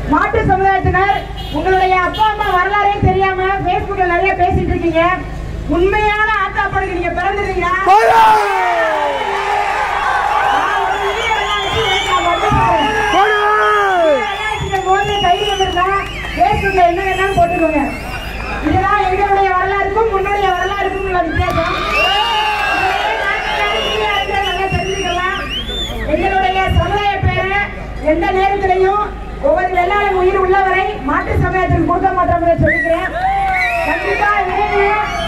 மாட்டு சமுதாயத்தினர் உங்களுடைய அப்பா அம்மா வரலாறே தெரியாம Facebookல நிறைய பேசிட்டு இருக்கீங்க உண்மையான ஆத்தாப்பனுக்கு நீங்க பிறந்திருந்தீங்கன்னா நான் ஒரு வீடியோ எல்லாம் வச்சு நான் மட்டும் சொல்றேன். விளையாட்டுக்கு போது தைரியம் இருந்தா Facebookல என்ன வேணாலும் போட்டுக்கோங்க இதுதான் எங்களுடைய வரலாறுக்கும் உன்னுடைய வரலாறுக்கும் உள்ள வித்தியாசம் இதுலயே நாங்கள் யாரு, நீங்க யாருன்னு நல்லா தெரிஞ்சுக்கலாம். எங்களுடைய சமுதாய பேரை எந்த நேரத்திலையும் ஒவ்வொரு வெள்ளாளன் உயிர் உள்ளவரை மாற்று சமயத்துக்கு கொடுக்க மாட்டோம் சொல்லிக்கிறேன் கண்டிப்பா விரைவில்